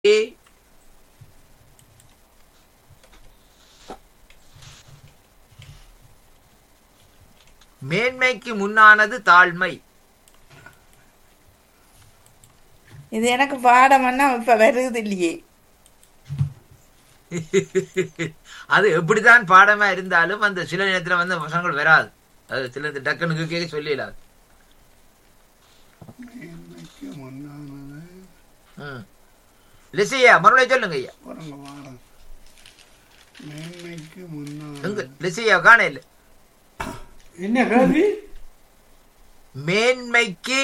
மேன்மைக்கு முன்னானது தாழ்மை இது எனக்கு பாடம்னா இப்ப வருது இல்லையே அது எப்படிதான் பாடமா இருந்தாலும் அந்த சில நேரத்துல வந்து வசனங்கள் வராது அது சில டக்குனுக்கு கேட்க சொல்லிடாது மேன்மைக்கு முன்னானது ம் லிசியா மறுபடியும் சொல்லுங்க ஐயா பாருங்க வாரம் மேன்மைக்கு முன்னானது எங்க லிசியா காண இல்ல என்ன கேள்வி மேன்மைக்கு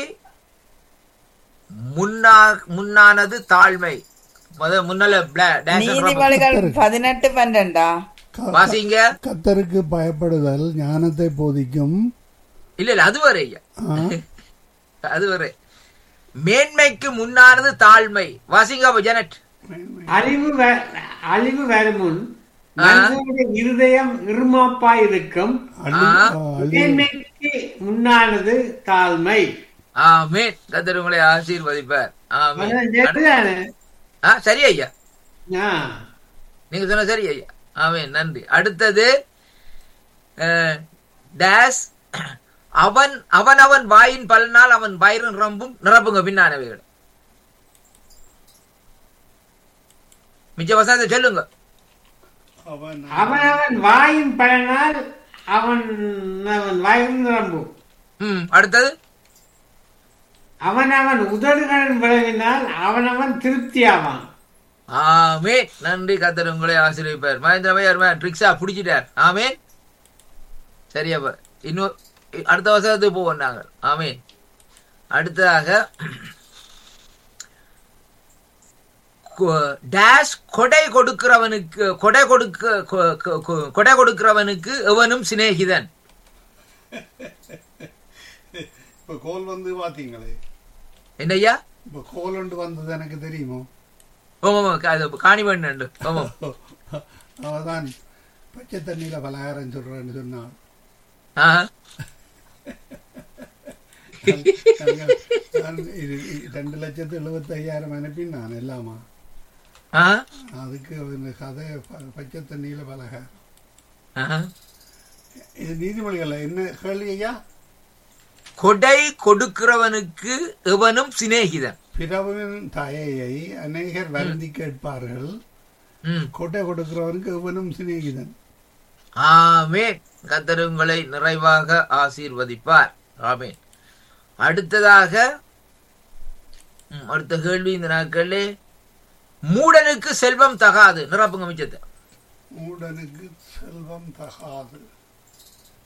முன்னா முன்னானது தாழ்மை முத முன்னால bla- dash and rubber. நீதிமொழிகள் பதினெட்டு பன்னெண்டா க- வாசிங்க கத்தருக்கு பயப்படுதல் ஞானத்தை போதிக்கும் இல்ல இல்ல அது வரை ஐயா ஆ, அது வரை மேன்மைக்கு முன்னானது தாழ்மை வாசிங்க அப்ப ஜெனட் மேன்மை அழிவு வ- அழிவு வரும் முன் மனிதனுடைய இருதயம் இருமாப்பாய் இருக்கும் அழி- ஆ. ஆ, அழி- மேன்மைக்கு முன்னானது தாழ்மை ஆமென் கத்தர் உங்களை ஆசீர்வதிப்பார் ஆமென் அதான் சரிதானே? ஆ சரி ஐயா ஆ. நீங்க சொன்ன சரி ஐயா ஆமென் நன்றி அடுத்தது அஹ், டேஸ் அவன் அவன் அவன் வாயின் பலனால் அவன் வயிறு நிரம்பும் நிரப்புங்க பின்னானவைகள் மிச்ச வசனத்தை சொல்லுங்க அவன் அவன் அவன் வாயின் பலனால் அவன் அவன் வாயின் நிரம்பும் ம் அடுத்தது அவன் அவன் உதடுகளின் விளைவினால் அவன் அவன் திருப்தியாவான் ஆமென் நன்றி கத்தர் உங்களை ஆசீர்வதிப்பார் மகேந்திர பையர் ட்ரிக்ஸா பிடிச்சிட்டார் ஆமென் சரியாப்பா இன்னும் அடுத்த வசனத்துக்கு போவோம் நாங்கள் ஆமென் அடுத்ததாக கொ- டேஷ் கொடை கொடுக்கிறவனுக்கு கொடை கொடுக்க கொ- கொ- கொ- கொடை கொடுக்கிறவனுக்கு எவனும் சிநேகிதன் இப்ப கோல் வந்து பாத்தீங்களே என்னய்யா இப்ப கோல் ஒன்று வந்தது எனக்கு தெரியுமோ ஓமாமா காணி பண்ணு ஓமாம் அவதான் பச்சை தண்ணியில பலகாரம் சொல்றேன்னு சொன்னான் ஆஹா நாங்கள் நான் இது- இது ரெண்டு லட்சத்து எழுபத்தி ஐயாயிரம் அனுப்பினான் எல்லாமா ஆஹா அதுக்கு இந்த கதை ப- பச்சை தண்ணியில பலகாரம் ஆஹா இது நீதிமொழிகள் என்ன கேள்வி ஐயா கொடை கொடுக்கிறவனுக்கு எவனும் சிநேகிதன் பிறவின் தயையை அநேகர் வருந்தி கேட்பார்கள் ம். கொட்டை கொடுக்கிறவனுக்கு எவனும் சிநேகிதன் ஆமென் கர்த்தர் உங்களை நிறைவாக ஆசீர்வதிப்பார் ஆமென் அடுத்ததாக ம், அடுத்த கேள்வி இந்த நாட்களே மூடனுக்கு செல்வம் தகாது நிரப்புங்க மிச்சத்தை மூடனுக்கு செல்வம் தகாது